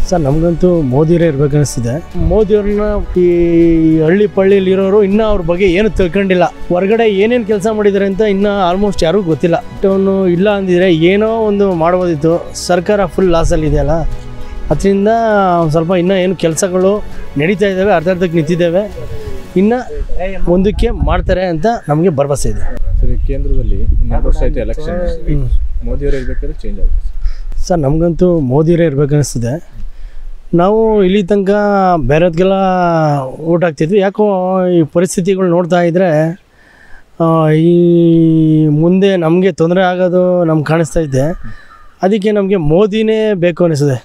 sir ನಮಗಂತೂ ಮೋದಿರೇ ಇರ್ಬೇಕು ಅನಿಸ್ತಿದೆ ಮೋದಿಯವ್ರನ್ನ ಈ ಹಳ್ಳಿ ಪಳ್ಳಿಲಿ ಇರೋರು ಇನ್ನೂ ಅವ್ರ ಬಗ್ಗೆ ಏನು ತಿಳ್ಕೊಂಡಿಲ್ಲ ಹೊರಗಡೆ ಏನೇನು ಕೆಲಸ ಮಾಡಿದ್ದಾರೆ ಅಂತ ಇನ್ನೂ ಆಲ್ಮೋಸ್ಟ್ ಯಾರಿಗೂ ಗೊತ್ತಿಲ್ಲ ಅವನು ಇಲ್ಲ ಅಂದಿದ್ರೆ ಏನೋ ಒಂದು ಮಾಡ್ಬೋದಿತ್ತು ಸರ್ಕಾರ ಫುಲ್ ಲಾಸಲ್ಲಿ ಇದೆಯಲ್ಲ ಅದರಿಂದ ಒಂದು ಸ್ವಲ್ಪ ಇನ್ನೂ ಏನು ಕೆಲಸಗಳು ನಡೀತಾ ಇದ್ದಾವೆ ಅರ್ಧಕ್ಕೆ ನಿಂತಿದ್ದೇವೆ ಇನ್ನು ಮುಂದಕ್ಕೆ ಮಾಡ್ತಾರೆ ಅಂತ ನಮಗೆ ಭರವಸೆ ಇದೆ ಸರಿ ಕೇಂದ್ರದಲ್ಲಿ ಇನ್ನೊಂದು ವರ್ಷ ಆಯ್ತು ಎಲೆಕ್ಷನ್ ಮೋದಿಯವರು ಇರ್ಬೇಕಾದ್ರೆ ಚೇಂಜ್ ಆಗುತ್ತೆ ಸರ್ ನಮಗಂತೂ ಮೋದಿರೇ ಇರ್ಬೇಕು ಅನಿಸ್ತಿದೆ ನಾವು ಇಲ್ಲಿ ತನಕ ಬೇರೆದ್ಗೆಲ್ಲ ಓಟ್ ಹಾಕ್ತಿದ್ವಿ ಯಾಕೋ ಈ ಪರಿಸ್ಥಿತಿಗಳು ನೋಡ್ತಾ ಇದ್ದರೆ ಈ ಮುಂದೆ ನಮಗೆ ತೊಂದರೆ ಆಗೋದು ನಮ್ಗೆ ಕಾಣಿಸ್ತಾ ಇದೆ ಅದಕ್ಕೆ ನಮಗೆ ಮೋದಿನೇ ಬೇಕು ಅನಿಸಿದೆ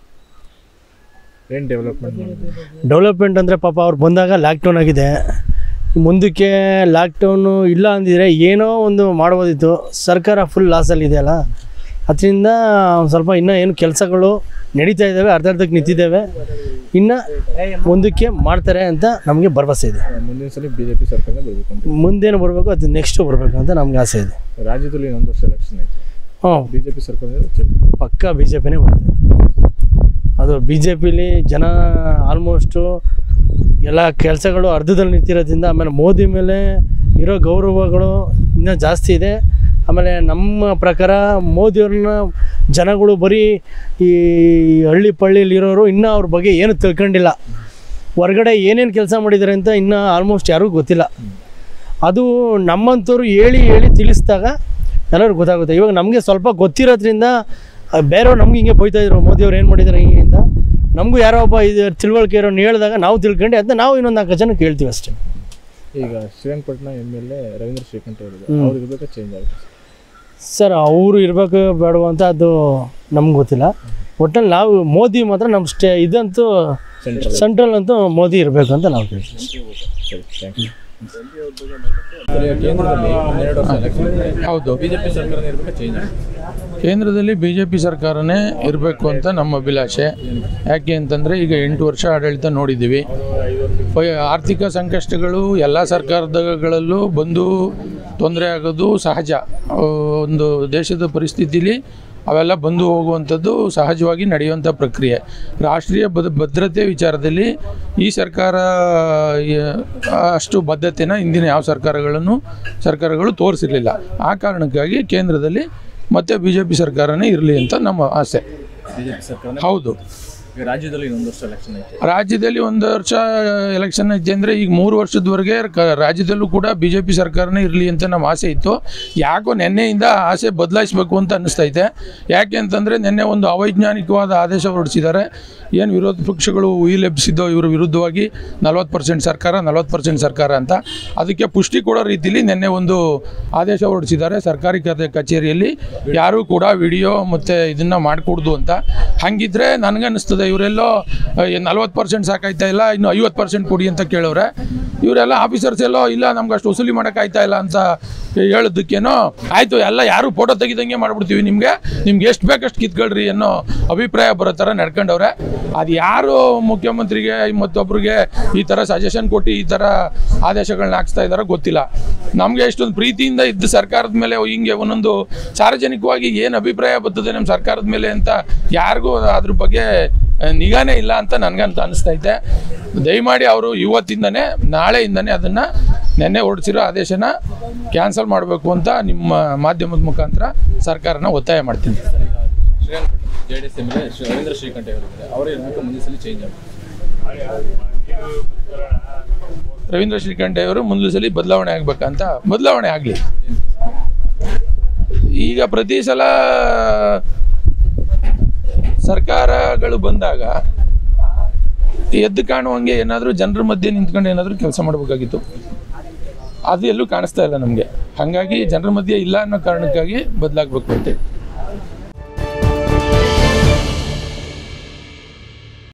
ಏನು ಡೆವಲಪ್ಮೆಂಟ್ ಮಾಡಿದ್ರು ಡೆವಲಪ್ಮೆಂಟ್ ಅಂದರೆ ಪಾಪ ಅವ್ರು ಬಂದಾಗ ಲಾಕ್ಡೌನ್ ಆಗಿದೆ ಮುಂದಕ್ಕೆ ಲಾಕ್ಡೌನು ಇಲ್ಲ ಅಂದಿದ್ರೆ ಏನೋ ಒಂದು ಮಾಡ್ಬೋದಿತ್ತು ಸರ್ಕಾರ ಫುಲ್ ಲಾಸಲ್ಲಿ ಇದೆಯಲ್ಲ ಅದರಿಂದ ಒಂದು ಸ್ವಲ್ಪ ಇನ್ನೂ ಏನು ಕೆಲಸಗಳು ನಡೀತಾ ಇದ್ದಾವೆ ಅರ್ಧಕ್ಕೆ ನಿಂತಿದ್ದೇವೆ ಇನ್ನು ಮುಂದಕ್ಕೆ ಮಾಡ್ತಾರೆ ಅಂತ ನಮಗೆ ಭರವಸೆ ಇದೆ ಮುಂದಿನ ಸಲ ಬಿ ಜೆ ಪಿ ಸರ್ಕಾರನೇ ಬರಬೇಕು ಅಂತ ಮುಂದೇನು ಬರಬೇಕು ಅದು ನೆಕ್ಸ್ಟು ಬರಬೇಕು ಅಂತ ನಮ್ಗೆ ಆಸೆ ಇದೆ ರಾಜ್ಯದಲ್ಲಿ ಇನ್ನೊಂದು ವರ್ಷ ಎಲೆಕ್ಷನ್ ಆಯ್ತು ಹ್ಞೂ ಬಿ ಜೆ ಪಿ ಸರ್ಕಾರದಿಂದ ಚೇಂಜ್ ಪಕ್ಕ ಬಿ ಜೆ ಪಿನೇ ಬರುತ್ತೆ ಅದು ಬಿ ಜೆ ಪಿಲಿ ಜನ ಆಲ್ಮೋಸ್ಟು ಎಲ್ಲ ಕೆಲಸಗಳು ಅರ್ಧದಲ್ಲಿ ನಿಂತಿರೋದ್ರಿಂದ ಆಮೇಲೆ ಮೋದಿ ಮೇಲೆ ಇರೋ ಗೌರವಗಳು ಇನ್ನೂ ಜಾಸ್ತಿ ಇದೆ ಆಮೇಲೆ ನಮ್ಮ ಪ್ರಕಾರ ಮೋದಿಯವ್ರನ್ನ ಜನಗಳು ಬರೀ ಈ ಹಳ್ಳಿ ಪಳ್ಳಿಲಿ ಇರೋರು ಇನ್ನೂ ಅವ್ರ ಬಗ್ಗೆ ಏನು ತಿಳ್ಕೊಂಡಿಲ್ಲ ಹೊರಗಡೆ ಏನೇನು ಕೆಲಸ ಮಾಡಿದ್ದಾರೆ ಅಂತ ಇನ್ನೂ ಆಲ್ಮೋಸ್ಟ್ ಯಾರಿಗೂ ಗೊತ್ತಿಲ್ಲ ಅದು ನಮ್ಮಂಥವ್ರು ಹೇಳಿ ಹೇಳಿ ತಿಳಿಸಿದಾಗ ಎಲ್ಲರಿಗೂ ಗೊತ್ತಾಗುತ್ತೆ ಇವಾಗ ನಮಗೆ ಸ್ವಲ್ಪ ಗೊತ್ತಿರೋದ್ರಿಂದ ಆ, ಬೇರೆಯವ್ರು ನಮ್ಗೆ ಹಿಂಗೆ ಬೈತಾ ಇದ್ರು ಮೋದಿಯವ್ರು ಏನು ಮಾಡಿದ್ದಾರೆ ಹಿಂಗೆ ಅಂತ ನಮಗೂ ಯಾರೋ ಒಬ್ಬ ಇದು ತಿಳುವಳಿಕೆ ಇರೋನು ಹೇಳಿದಾಗ ನಾವು ತಿಳ್ಕೊಂಡು ಅದನ್ನ ನಾವು ಇನ್ನೊಂದು ನಾಲ್ಕು ಜನ ಕೇಳ್ತೀವಿ ಅಷ್ಟೇ ಈಗ Srirangapatna M L A Ravindra Srikanta ಹೇಳಿದ್ರು ಅವ್ರು ಇರ್ಬೇಕಾದ್ರೆ ಚೇಂಜ್ ಆಗುತ್ತೆ ಸರ್ ಅವರು ಇರಬೇಕು ಬೇಡವ ಅಂತ ಅದು ನಮ್ಗೆ ಗೊತ್ತಿಲ್ಲ ಒಟ್ಟಲ್ಲಿ ನಾವು ಮೋದಿ ಮಾತ್ರ ನಮ್ಮ ಸ್ಟೇ ಇದಂತೂ ಸೆಂಟ್ರಲ್ ಸೆಂಟ್ರಲ್ ಅಂತೂ ಮೋದಿ ಇರಬೇಕು ಅಂತ ನಾವು ಕೇಳ್ತೀವಿ ಸರಿ ಥ್ಯಾಂಕ್ ಯು ಕೇಂದ್ರದಲ್ಲಿ ಹನ್ನೆರಡು ವರ್ಷ ಎಲೆಕ್ಷನ್ ಹೌದು ಬಿಜೆಪಿ ಸರ್ಕಾರ ಇರ್ಬೇಕಾದ್ರೆ ಚೇಂಜ್ ಆಗುತ್ತೆ ಕೇಂದ್ರದಲ್ಲಿ ಬಿ ಜೆ ಪಿ ಸರ್ಕಾರನೇ ಇರಬೇಕು ಅಂತ ನಮ್ಮ ಅಭಿಲಾಷೆ ಯಾಕೆ ಅಂತಂದರೆ ಈಗ ಎಂಟು ವರ್ಷ ಆಡಳಿತ ನೋಡಿದ್ದೀವಿ ಫೈ- ಆರ್ಥಿಕ ಸಂಕಷ್ಟಗಳು ಎಲ್ಲ ಸರ್ಕಾರಗಳಲ್ಲೂ ಬಂದು ತೊಂದರೆ ಆಗೋದು ಸಹಜ ಆ, ಒಂದು ದೇಶದ ಪರಿಸ್ಥಿತಿಲಿ ಅವೆಲ್ಲ ಬಂದು ಹೋಗುವಂಥದ್ದು ಸಹಜವಾಗಿ ನಡೆಯುವಂಥ ಪ್ರಕ್ರಿಯೆ ರಾಷ್ಟ್ರೀಯ ಬದ್ ಭದ್ರತೆ ವಿಚಾರದಲ್ಲಿ ಈ ಸರ್ಕಾರ ಆ, ಅಷ್ಟು ಬದ್ಧತೆನ ಹಿಂದಿನ ಯಾವ ಸರ್ಕಾರಗಳನ್ನು ಸರ್ಕಾರಗಳು ತೋರಿಸಿರಲಿಲ್ಲ ಆ ಕಾರಣಕ್ಕಾಗಿ ಕೇಂದ್ರದಲ್ಲಿ ಮತ್ತೆ ಬಿ ಜೆ ಪಿ ಸರ್ಕಾರನೇ ಇರಲಿ ಅಂತ ನಮ್ಮ ಆಸೆ ಬಿಜೆಪಿ ಸರ್ಕಾರ ಹೌದು ಈಗ ರಾಜ್ಯದಲ್ಲಿ ಇನ್ನೊಂದು ವರ್ಷ ಎಲೆಕ್ಷನ್ ಆಯ್ತು ರಾಜ್ಯದಲ್ಲಿ ಒಂದು ವರ್ಷ ಎಲೆಕ್ಷನ್ ಐತೆ ಅಂದರೆ ಈಗ ಮೂರು ವರ್ಷದವರೆಗೆ ಕ ರಾಜ್ಯದಲ್ಲೂ ಕೂಡ ಬಿ ಜೆ ಪಿ ಸರ್ಕಾರನೇ ಇರಲಿ ಅಂತ ನಮ್ಮ ಆಸೆ ಇತ್ತು ಯಾಕೋ ನಿನ್ನೆಯಿಂದ ಆಸೆ ಬದಲಾಯಿಸಬೇಕು ಅಂತ ಅನ್ನಿಸ್ತೈತೆ ಯಾಕೆ ಅಂತಂದರೆ ನಿನ್ನೆ ಒಂದು ಅವೈಜ್ಞಾನಿಕವಾದ ಆದೇಶ ಹೊರಡಿಸಿದ್ದಾರೆ ಏನು ವಿರೋಧ ಪಕ್ಷಗಳು ಉಯಿಲೆಬ್ಬಿಸಿದ್ದೋ ಇವರು ವಿರುದ್ಧವಾಗಿ ನಲ್ವತ್ತು ಪರ್ಸೆಂಟ್ ಸರ್ಕಾರ ನಲ್ವತ್ತು ಪರ್ಸೆಂಟ್ ಸರ್ಕಾರ ಅಂತ ಅದಕ್ಕೆ ಪುಷ್ಟಿ ಕೊಡೋ ರೀತಿಲಿ ನಿನ್ನೆ ಒಂದು ಆದೇಶ ಹೊರಡಿಸಿದ್ದಾರೆ ಸರ್ಕಾರಿ ಕಚೇ- ಕಚೇರಿಯಲ್ಲಿ ಯಾರೂ ಕೂಡ ವಿಡಿಯೋ ಮತ್ತು ಇದನ್ನು ಮಾಡಿಕೊಡ್ದು ಅಂತ ಹಾಗಿದ್ರೆ ನನಗನ್ನಿಸ್ತದೆ ಇವರೆಲ್ಲೋ ನಲ್ವತ್ತು ಪರ್ಸೆಂಟ್ ಸಾಕಾಯ್ತಾ ಇಲ್ಲ ಇನ್ನು ಐವತ್ತು ಪರ್ಸೆಂಟ್ ಕೊಡಿ ಅಂತ ಕೇಳೋರೆ ಇವರೆಲ್ಲ ಆಫೀಸರ್ಸ್ ಎಲ್ಲೋ ಇಲ್ಲ ನಮ್ಗೆ ಅಷ್ಟು ವಸೂಲಿ ಮಾಡೋಕ್ಕಾಯ್ತಾ ಇಲ್ಲ ಅಂತ ಹೇಳೋದಕ್ಕೇನೋ ಆಯಿತು ಎಲ್ಲ ಯಾರು ಫೋಟೋ ತೆಗಿದಂಗೆ ಮಾಡ್ಬಿಡ್ತೀವಿ ನಿಮಗೆ ನಿಮ್ಗೆ ಎಷ್ಟು ಬೇಕಷ್ಟು ಕಿತ್ಕೊಳ್ರಿ ಅನ್ನೋ ಅಭಿಪ್ರಾಯ ಬರೋ ಥರ ನಡ್ಕೊಂಡವ್ರೆ ಅದು ಯಾರು ಮುಖ್ಯಮಂತ್ರಿಗೆ ಮತ್ತೊಬ್ಬರಿಗೆ ಈ ಥರ ಸಜೆಷನ್ ಕೊಟ್ಟು ಈ ಥರ ಆದೇಶಗಳನ್ನ ಹಾಕ್ಸ್ತಾ ಇದ್ದಾರೋ ಗೊತ್ತಿಲ್ಲ ನಮಗೆ ಎಷ್ಟೊಂದು ಪ್ರೀತಿಯಿಂದ ಇದ್ದ ಸರ್ಕಾರದ ಮೇಲೆ ಹಿಂಗೆ ಒಂದೊಂದು ಸಾರ್ವಜನಿಕವಾಗಿ ಏನು ಅಭಿಪ್ರಾಯ ಬರ್ತದೆ ನಮ್ಮ ಸರ್ಕಾರದ ಮೇಲೆ ಅಂತ ಯಾರಿಗೂ ಅದ್ರ ಬಗ್ಗೆ ಆ, ನಿಗಾನೇ ಇಲ್ಲ ಅಂತ ನನಗಂತ ಅನಿಸ್ತೈತೆ ದಯಮಾಡಿ ಅವರು ಇವತ್ತಿಂದನೇ ನಾಳೆಯಿಂದನೇ ಅದನ್ನು ನೆನ್ನೆ ಹೊರಡಿಸಿರೋ ಆದೇಶನ ಕ್ಯಾನ್ಸಲ್ ಮಾಡಬೇಕು ಅಂತ ನಿಮ್ಮ ಮಾಧ್ಯಮದ ಮುಖಾಂತರ ಸರ್ಕಾರನ ಒತ್ತಾಯ ಮಾಡ್ತೀನಿ Srirangapatna J D S M L A Ravindra Srikanta ಹೇಳಿದ್ದಾರೆ ಅವರೇ ಇರಬೇಕು ಮುಂದಿನ ಸಲ ಚೇಂಜ್ ಆಗುತ್ತೆ ರವೀಂದ್ರ ಶ್ರೀಕಂಠೆಯವರು ಮುಂದಿನ ಸಲ ಬದಲಾವಣೆ ಆಗ್ಬೇಕಂತ ಬದಲಾವಣೆ ಆಗಲಿ ಈಗ ಪ್ರತಿ ಸಲ ಸರ್ಕಾರಗಳು ಬಂದಾಗ ಎದ್ದು ಕಾಣುವಂಗೆ ಏನಾದರೂ ಜನರ ಮಧ್ಯೆ ನಿಂತ್ಕೊಂಡು ಏನಾದರೂ ಕೆಲಸ ಮಾಡಬೇಕಾಗಿತ್ತು ಅದು ಎಲ್ಲೂ ಕಾಣಿಸ್ತಾ ಇಲ್ಲ ನಮಗೆ ಹಾಗಾಗಿ ಜನರ ಮಧ್ಯೆ ಇಲ್ಲ ಅನ್ನೋ ಕಾರಣಕ್ಕಾಗಿ ಬದಲಾಗಬೇಕು ಅಂತ